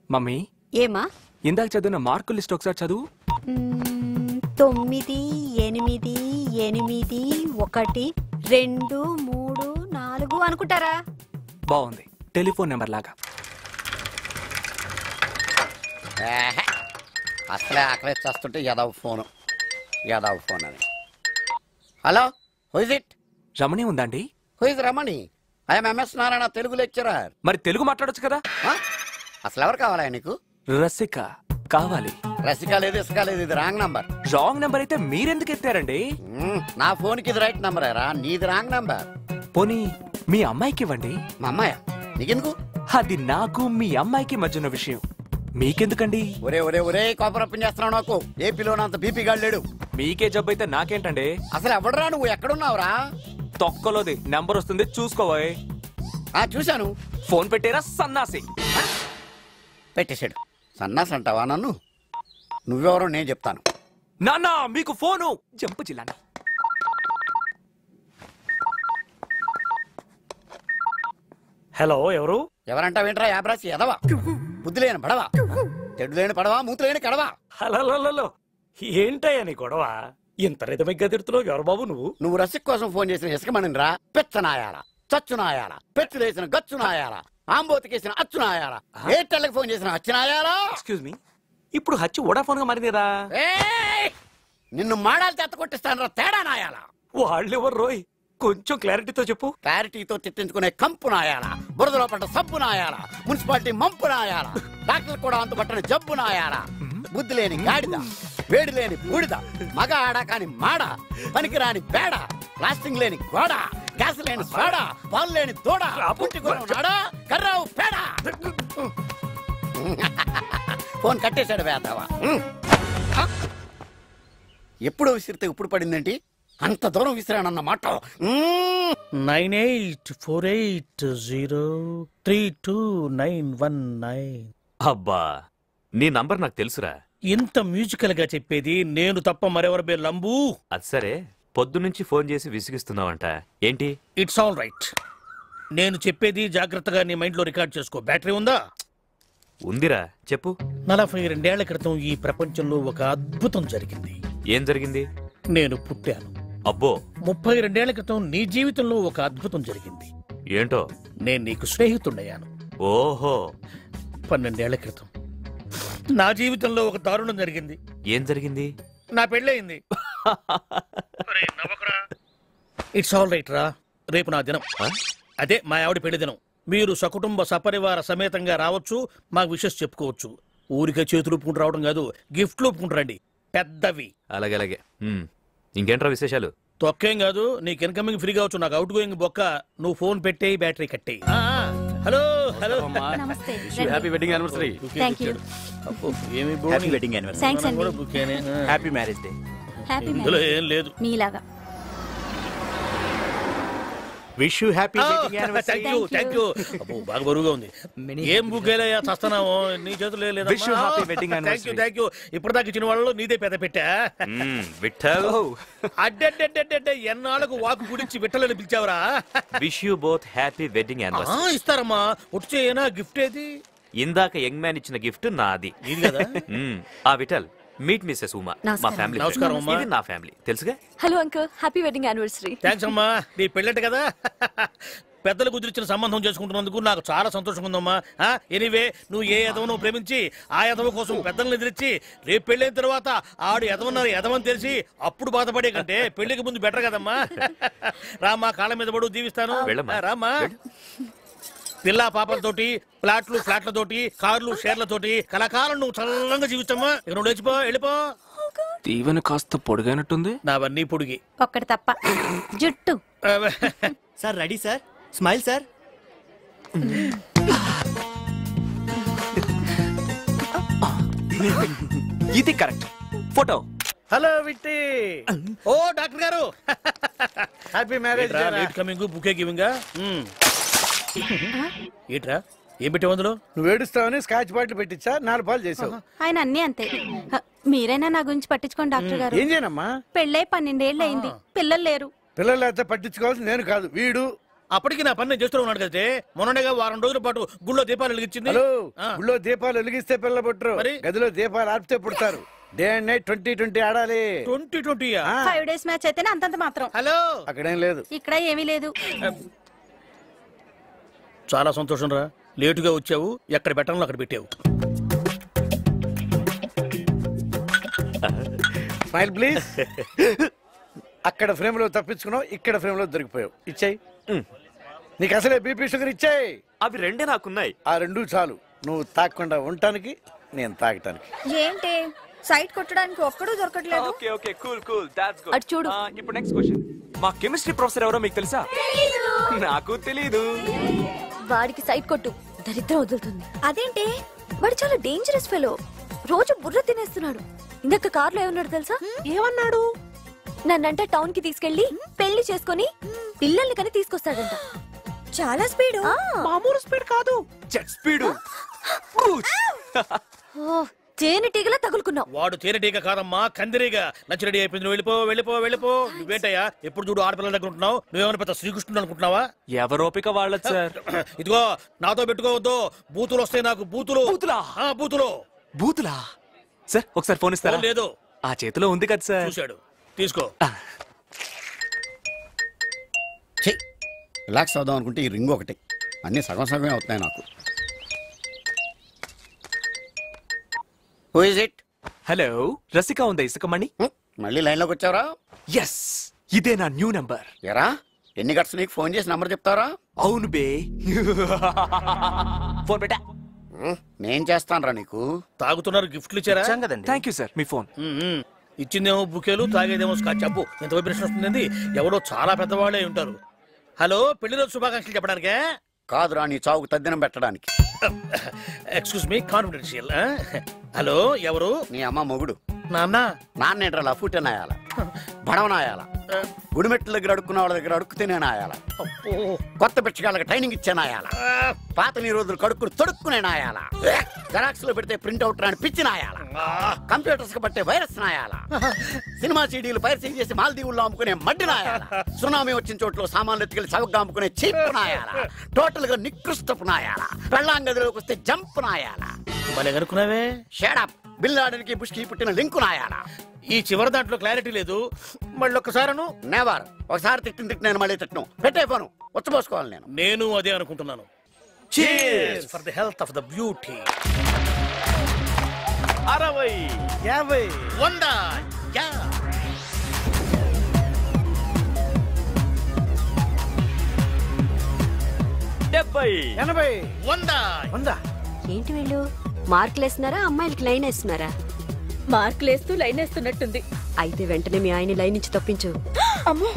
Mummy ఏమా ఇందాక చదివిన మార్కుల లిస్ట్ ఒకసారి చదువు మ్మ్, తొమ్మిది ఎనిమిది ఎనిమిది ఒకటి రెండు మూడు నాలుగు అనుకుంటారా బాగుంది టెలిఫోన్ నెంబర్ లాగా ఏహే. అసలే ఆకలి చేస్తుంటే యదవ్ ఫోను యదవ్ ఫోన్ అని హలో హుయిజ్ ఇట్ రమణి ఉందండి who is Ramani I'm MS Narayana Telugu lecturer మరి తెలుగు మాట్లాడొచ్చు కదా అసలు ఎవరు కావాలా నీకు రసిక కావాలి రసిక లేదు ఇసుక లేదు ఇది రాంగ్ నంబర్ రాంగ్ నెంబర్ అయితే మీరెందుకు ఎత్తారండి నా ఫోన్ కి ఇది రైట్ నంబర్ రా నీది రాంగ్ నంబర్ పోనీ మీ అమ్మాయికి ఇవ్వండి మా అమ్మాయ నీకెందుకు అది నాకు మీ అమ్మాయికి మధ్య ఉన్న విషయం మీకెందుకండి ఒరే ఒరే ఒరే కోపరప్పని చేస్తున్నావు నాకు ఏపీలో అంత బీపీ గాడు లేడు మీకే జబ్బు అయితే నాకేంటండి అసలు ఎవడరా నువ్వు ఎక్కడున్నావురా తొక్కలోది నెంబర్ వస్తుంది చూసుకోబోయ్ ఆ చూశాను ఫోన్ పెట్టారా సన్నాసి పెట్టేశాడు సన్నాస్ అంటావా నన్ను నువ్వెవరో నేను చెప్తాను నాన్న మీకు ఫోను జంపు జిల్లాని హలో ఎవరు ఎవరంటావేంట్రా యాబ్రాసి ఎదవా బుద్ధి లేని పడవా తెడ్డు లేని పడవా మూతి లేని కడవా హలో ఏంటయ్యా నీ గొడవ ఇంత రితమిగ్గా తిడుతున్నావు ఎవరు బాబు నువ్వు నువ్వు రసిక్ కోసం ఫోన్ చేసిన ఇసుకమని రా పెచ్చనాయాల చచ్చునాయాల పెచ్చులేసిన గచ్చునాయాల ఆంబోతికేసిన అచ్చునాయాల ఎయిర్టెల్కి ఫోన్ చేసిన అచ్చునాయాలా ఎక్స్క్యూజ్ మీ ఇప్పుడు హచ్చి వోడాఫోన్ గా మారిందిరా ఏయ్! నిన్ను మాడాలు చెత్త కొట్టిస్తాను రా తేడా నాయాల వాళ్ళెవరు రోయ్ కొంచెం క్లారిటీతో చెప్పు క్లారిటీతో తిట్టించుకునే కంపు నాయాల బురదలో పడ్డ సబ్బు నాయాల మున్సిపాలిటీ మంపు నాయాల డాక్టర్ కూడా అంతుపట్టని జబ్బు నాయాల బుద్ధి లేని గాడిద వేడి లేని బూడిద మగ ఆడ కాని మాడ పనికిరాని పేడ ప్లాస్టింగ్ లేని గోడ గ్యాస్ లేని సోడ పాలు లేని దూడ పుట్టి నాడా కర్రావు పేడ ఫోన్ కట్టేశాడు వేద్దావా ఎప్పుడు విసిరితే ఇప్పుడు పడిందేంటి అంత దూరం విసిరానన్న మాట మ్మ్. Nine eight four eight zero three two nine one nine అబ్బా నీ నంబర్ నాకు తెలుసురా ఇంత మ్యూజికల్ గా చెప్పేది నేను తప్ప మరెవరి పేరు లంబూ అది సరే పొద్దునుంచి ఫోన్ చేసి విసిగిస్తున్నావంట ఏంటి ఇట్స్ ఆల్ రైట్ నేను చెప్పేది జాగ్రత్తగా నీ మైండ్ లో రికార్డ్ చేసుకో బ్యాటరీ ఉందా ఉందిరా చెప్పు నలభై రెండేళ్ల క్రితం ఈ ప్రపంచంలో ఒక అద్భుతం జరిగింది ఏం జరిగింది నేను పుట్టాను అబ్బో ముప్పై రెండేళ్ల క్రితం నీ జీవితంలో ఒక అద్భుతం జరిగింది ఏంటో నేను నీకు స్నేహితుడయ్యాను ఓహో పన్నెండేళ్ల క్రితం నా జీవితంలో ఒక దారుణం జరిగింది ఏం జరిగింది నా పెళ్ళయింది ఇట్స్ ఆల్ రైట్ రా రేపు నా దినం అదే మా ఆవిడ పెళ్లి దినం మీరు సకుటుంబ సపరివార సమేతంగా రావచ్చు మాకు విషెస్ చెప్పుకోవచ్చు ఊరికే చేతులు ఒప్పుకుంటూ రావడం కాదు గిఫ్ట్లు ఒప్పుకుంటూ రండి పెద్దవి అలాగే అలాగే ఉమ్. ఇంకేంట్రా విశేషాలు తొక్కేం కాదు నీకు ఇన్కమింగ్ ఫ్రీ కావచ్చు నాకు అవుట్ గోయింగ్ బొక్క నువ్వు ఫోన్ పెట్టేయి బ్యాటరీ కట్టేయి ఆ, ఆ. హలో హలో నమస్తే happy wedding anniversary thank you అబ్బో, ఏమి హ్యాపీ వెడ్డింగ్ యానివర్సరీ థ్యాంక్స్ అండి కూడా బుకేనే. ఆ. హ్యాపీ మ్యారేజ్ డే హ్యాపీ ఇందులో ఏం లేదు మీలాగా wish you happy wedding thank you thank you అబ్బో బాగా బరువుగా ఉంది ఏం బుకేలయ్యా చస్తున్నావు నీ చేతులు Wish you happy wedding thank you anniversary. Thank you ఇప్పుడు దాకా ఇచ్చిన వాళ్ళు నీదే పెద్ద పెట్టా ఉమ్, విఠల్ అడ్డెడ్డెడ్డెడ్డె ఎన్నాళ్ళకు వాకు గురించి విట్టలని పిలిచావరా wish you both happy wedding uh, anniversary ఇస్తారమ్మా వచ్చి చేయనా గిఫ్ట్ ఏది ఇందాక యంగ్ మ్యాన్ ఇచ్చిన గిఫ్ట్ నాది ఇది కదా ఉమ్, ఆ విఠల్ మీట్ మిస్సెస్ ఉమా మా నమస్కారం. ఫ్యామిలీ నమస్కారం, అమ్మా. ఇది నా ఫ్యామిలీ తెలుసుగా hello uncle happy wedding anniversary thanks అమ్మా నీ పెళ్ళంట కదా పెద్దలు కుదిరిచిన సంబంధం చేసుకుంటున్నందుకు నాకు చాలా సంతోషంగా ఉందమ్మా ఎనీవే నువ్వు ఏ ఎదవను ప్రేమించి ఆ ఎదవ కోసం పెద్దలను ఎదిరించి రేపు పెళ్ళైన తర్వాత ఆడు ఎదవన్నారు ఎదవని తెలిసి అప్పుడు బాధపడే కంటే పెళ్లికి ముందు బెటర్ కదమ్మా రామ్మా కాళ్ళ మీద పడు దీవిస్తాను వెళ్ళమ్మా. ఆ, రామ్మా పిల్ల పాపలతోటి ప్లాట్లు ఫ్లాట్లతోటి కార్లు షేర్లతోటి కలకాలం నువ్వు చల్లంగా జీవిస్తమ్మా ఇక నువ్వు లేచిపో వెళ్ళిపో దీవెన కాస్త పొడిగైనట్టుంది నావన్నీ పొడిగి ఒక్కటి తప్ప జుట్టు sir ready sir smile sir ఇది కరెక్ట్ ఫోటో హలో విట్టి ఓ డాక్టర్ గారు happy marriage late coming bouquet giving ఏట్రా ఏం పెట్టావు అందులో నువ్వు ఏడుస్తావని స్కాచ్ బాటిల్ పెట్టించా నాలుగు పాలు చేసావు ఆయన అన్ని అంతే హ, మీరైనా నా గురించి పట్టించుకోండి డాక్టర్ గారు ఏం చేయనమ్మా పెళ్ళై పన్నెండేళ్ళు అయింది పిల్లలు లేరు పిల్లలు అయితే పట్టించుకోవాల్సింది నేను కాదు వీడు అప్పటికి నా పని నేను చేస్తూ ఉన్నాడు కదే మొన్ననేగా వారం రోజుల పాటు గుళ్ళో దీపాలు వెలిగించింది హలో ఆ. గుళ్ళో దీపాలు వెలిగిస్తే పిల్లలు పుట్టరు మరి? గదిలో దీపాలు ఆపితే పుడతారు day and night twenty twenty ఆడాలి ట్వంటీ ట్వంటీ ఆ, ఫైవ్ డేస్ మ్యాచ్ అయితేనే అంతంత మాత్రం హలో అక్కడేం లేదు ఇక్కడ ఏమీ లేదు చాలా సంతోషం రా లేటుగా వచ్చావు ఎక్కడ పెట్టాలో అక్కడ పెట్టావు స్మైల్ ప్లీజ్ అక్కడ ఫ్రేమ్ లో తప్పించుకున్నావు ఇక్కడ ఫ్రేమ్ లో దొరికిపోయావు ఇచ్చాయి నీకు అసలే బీపీ షుగర్ ఇచ్చాయి అవి రెండే నాకున్నాయి ఆ రెండు చాలు నువ్వు తాగకుండా ఉండటానికి నేను తాగటానికి ఏంటి సైట్ కొట్టడానికి ఒక్కడూ దొరకట్లేదు okay okay cool cool that's good అటు చూడు. ఇప్పుడు నెక్స్ట్ క్వశ్చన్ మా కెమిస్ట్రీ ప్రొఫెసర్ ఎవరో మీకు తెలుసా నాకు తెలీదు వాడికి సైట్ కొట్టు దరిద్రం వదులుతుంది అదేంటి వాడు చాలా డేంజరస్ ఫెలో రోజు బుర్ర తినేస్తున్నాడు ఇందాక కార్లో ఏమన్నాడు తెలుసా ఏమన్నాడు నన్నంటే టౌన్ కి తీసుకెళ్లి పెళ్లి చేసుకొని పిల్లల్ని కని తీసుకొస్తాడంట చాలా స్పీడ్ మామూలు స్పీడ్ కాదు జెట్ స్పీడ్ తేనెటీగలా తగులుకున్నావు వాడు తేనెటీగ కాదమ్మా కందిరీగా లంచ్ రెడీ అయిపోయింది నువ్వు వెళ్ళిపో వెళ్ళిపో వెళ్ళిపో నువ్వేంటయ్యా ఎప్పుడు చూడు ఆడపిల్లల దగ్గర ఉంటున్నావు నువ్వేమైనా పెద్ద శ్రీకృష్ణుడు అనుకుంటున్నావా ఎవరోపిక వాళ్ళది సార్ ఇదిగో నాతో పెట్టుకోవద్దు బూతులు వస్తాయి నాకు బూతులు బూతులా? ఆ, బూతులు బూతులా సార్ ఒకసారి ఫోన్ ఇస్తారా ఫోన్ లేదు ఆ చేతిలో ఉంది కదా సార్ చూశాడు తీసుకో ఛీ, రిలాక్స్ అవుదాం అనుకుంటే ఈ రింగ్ ఒకటి అన్ని సగం సగమే అవుతున్నాయి నాకు who is it hello Rasika ఉందా ఇసుకమణి మళ్ళీ లైన్లోకి వచ్చావరా ఎస్ ఇదే నా న్యూ నంబర్ ఎరా ఎన్ని గట్స్ నీకు ఫోన్ చేసి నంబర్ చెప్తారా అవును బే ఫోన్ పెట్టా నేను చేస్తానురా నీకు తాగుతున్నారు గిఫ్ట్లు ఇచ్చారా థ్యాంక్ యూ సార్ మీ ఫోన్ ఉమ్, ఉమ్. ఇచ్చిందేమో బుకేలు తాగేదేమో స్కాచ్ అబ్బు ఎంత వైబ్రేషన్ వస్తుంది ఎవరో చాలా పెద్దవాళ్ళే ఉంటారు హలో పెళ్లి రోజు శుభాకాంక్షలు చెప్పడానికే కాదురా నీ చావుకు తద్దినం పెట్టడానికి ఎక్స్క్యూజ్ మీ కాన్ఫిడెన్షియల్ హలో ఎవరు నీ అమ్మ మొగుడు నాన్న నాన్నేంట్రా లఫూట్ నాయాల బడవనాయాల గుడిమెట్ల దగ్గర అడుక్కున్న వాళ్ళ దగ్గర అడుక్కుతే నేను ఆయాల అబ్బో. కొత్త పిచ్చగాళ్ళకి ట్రైనింగ్ ఇచ్చే నాయాల ఆ, పాత నీ రోజులు కడుక్కుని తొడుక్కునే నాయాల జెరాక్స్ లో పెడితే ప్రింట్ అవుట్ రాని పిచ్చి నాయాల ఆ. కంప్యూటర్స్ కి పట్టే వైరస్ నాయాల సినిమా సీడీలు పైరసింగ్ చేసి మాల్దీవుల్లో అమ్ముకునే మడ్డి నాయాల సునామీ వచ్చిన చోట్ల సామాన్లు ఎత్తుకెళ్లి చవకగా అమ్ముకునే చీప్ నాయాల టోటల్ గా నికృష్టపు నాయాల పెళ్ళాం గదిలోకి వస్తే జంప్ నాయాల భలే కనుక్కున్నావే షేడప్ బిల్ ఆడనికి బుష్కి పుట్టిన లింకు నాయాల ఈ చివరి దాంట్లో క్లారిటీ లేదు మళ్ళీ ఒక్కసారను నెవర్ ఒకసారి తిట్టిన తిట్టి నేను మళ్ళీ తిట్టను పెట్టే ఫోను వచ్చపోసుకోవాలి నేను నేను అదే అనుకుంటున్నాను for the health of the beauty అరవై యాభై వంద యా డెబ్బై ఎనభై వంద వంద ఏంటి వీళ్ళు మార్కులు వేస్తున్నారా అమ్మాయిలకి లైన్ వేస్తున్నారా మార్కులు వేస్తూ లైన్ వేస్తున్నట్టుంది అయితే వెంటనే మీ ఆయన లైన్ నుంచి తప్పించు అమ్మో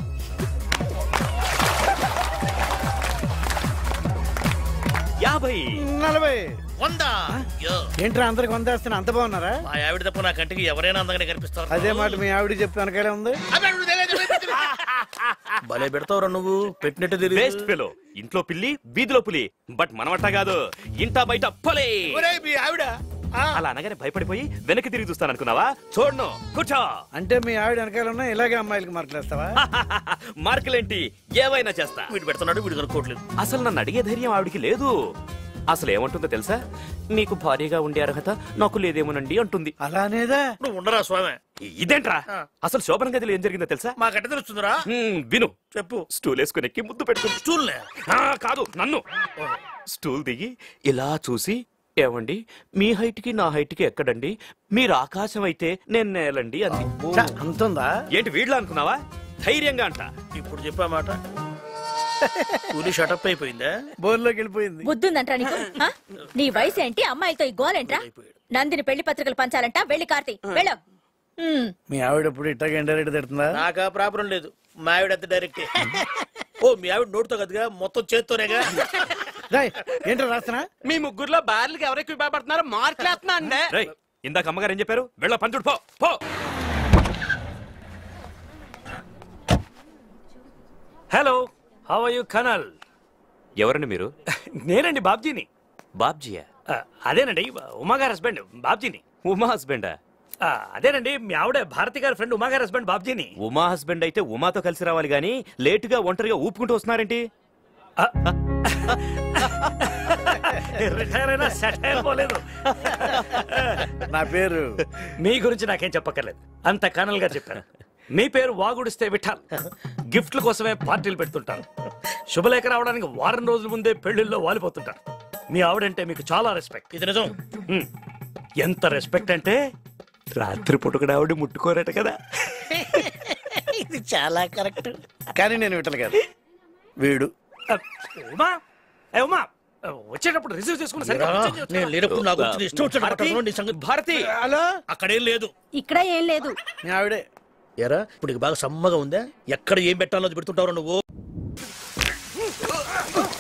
యాభై నలభై వంద యో. ఏంట్రా అందరికి వంద వేస్తున్నా అంత బాగున్నారా మా ఆవిడ తప్ప నా కంటికి ఎవరైనా అందంగానే కనిపిస్తారు అదే మాట మీ ఆవిడ చెప్పి వెనకాలే ఉంది అబ్బే, ఆవిడ తెలియదు, తెలియదు, తెలియదు. భలే పెడతావురా నువ్వు పెట్టినట్టు తెలియదు వేస్ట్ ఫెలో ఇంట్లో పిల్లి వీధిలో పులి బట్ మనమట్ట కాదు ఇంట బయట పొలే ఒరేయ్, మీ ఆవిడ ఆ, అలా అనగానే భయపడిపోయి వెనక్కి తిరిగి చూస్తాను అనుకున్నావా చూడను కూర్చో అంటే మీ ఆవిడ వెనకాల ఉన్నా ఇలాగే అమ్మాయిలకి మార్కులు వేస్తావా మార్కులేంటి ఏవైనా చేస్తా వీడు పెడుతున్నాడు వీడు కనుక్కోవట్లేదు అసలు నన్ను అడిగే ధైర్యం ఆవిడికి లేదు అసలు ఏమంటుందో తెలుసా నీకు భారీగా ఉండే అర్హత నాకు లేదేమోనండి అంటుంది అలానేదా నువ్వు ఉండరా స్వామి ఇదేంట్రా ఆ. అసలు శోభన గదిలో ఏం జరిగిందో తెలుసా మాకెట్ట తెలుస్తుందిరా హ్మ్, విను చెప్పు స్టూల్ వేసుకుని ఎక్కి ముద్దు పెడుతుంది స్టూల్నే ఆ, కాదు నన్ను స్టూల్ దిగి ఇలా చూసి ఏమండి మీ హైట్ కి నా హైట్ కి ఎక్కడండి మీరు ఆకాశం అయితే నేను నేలండి అంది చ, అంతుందా ఏంటి వీడ్లా అనుకున్నావా ధైర్యంగా అంట ఇప్పుడు చెప్పా మాట కూలి షటప్ అయిపోయిందా బోర్లోకి వెళ్ళిపోయింది బుద్ధుందంట్రా నీకు ఆ? నీ వయసు ఏంటి అమ్మాయిలతో ఈ గోలేంట్రా నందిని పెళ్లి పత్రికలు పంచాలంట వెళ్ళి కార్తీ వెళ్ళు ఉమ్. మీ ఆవిడ ఎప్పుడు ఇట్టగా ఇండైరెక్ట్ తిడుతుందా నాకా ప్రాబ్లం లేదు మా ఆవిడ అంత డైరెక్టే ఓ మీ ఆవిడ నోటితో కదగా మొత్తం చేత్తోనేగా రేయ్, ఏంట్రా రాస్తున్నా మీ ముగ్గురులో బార్లకి ఎవరు ఎక్కువ భయపడుతున్నారో మార్కులేస్తున్నా అండి రేయ్ ఇందాక అమ్మగారు ఏం చెప్పారు వెళ్ళ పంచుడు పో పో hello how are you colonel ఎవరండి మీరు నేనండి బాబ్జీని బాబ్జీయా ఆ, అదేనండి ఉమా గారి హస్బెండ్ బాబ్జీని ఉమా హస్బెండా ఆ, అదేనండి మీ ఆవిడ భారతి గారి ఫ్రెండ్ ఉమా గారి హస్బెండ్ బాబ్జీని ఉమా హస్బెండ్ అయితే ఉమాతో కలిసి రావాలి గాని లేటుగా ఒంటరిగా ఊపుకుంటూ వస్తున్నారేంటి రిటైర్ అయినా సెటైర్ పోలేదు నా పేరు మీ గురించి నాకేం చెప్పక్కర్లేదు అంత కనల్ గా చెప్పాను మీ పేరు వాగుడిస్తే విఠాల్ గిఫ్ట్ల కోసమే పార్టీలు పెడుతుంటారు శుభలేఖ రావడానికి వారం రోజుల ముందే పెళ్లిళ్ళలో వాలిపోతుంటారు మీ ఆవిడంటే మీకు చాలా రెస్పెక్ట్ ఇది నిజం హ్మ్. ఎంత రెస్పెక్ట్ అంటే రాత్రి పుట్టుకుడు ఆవిడ ముట్టుకోరట కదా ఇది చాలా కరెక్ట్ కానీ నేను విట్టలు కాదు వీడు ఉమా ఏ ఉమా వచ్చేటప్పుడు రిసీవ్ చేసుకుని సరిగ్గా ఏరా, వచ్చేయ్ వచ్చేయ్. నేను లేనప్పుడు నాకు వచ్చిన ఇష్టం వచ్చిన భారతి, మాటలు నీ సంగతి భారతి హలో అక్కడేం లేదు ఇక్కడ ఏం లేదు మీ ఆవిడే ఎరా ఇప్పుడు నీకు బాగా సమ్మగా ఉందా ఎక్కడ ఏం పెట్టాలో అది పెడుతుంటావు నువ్వు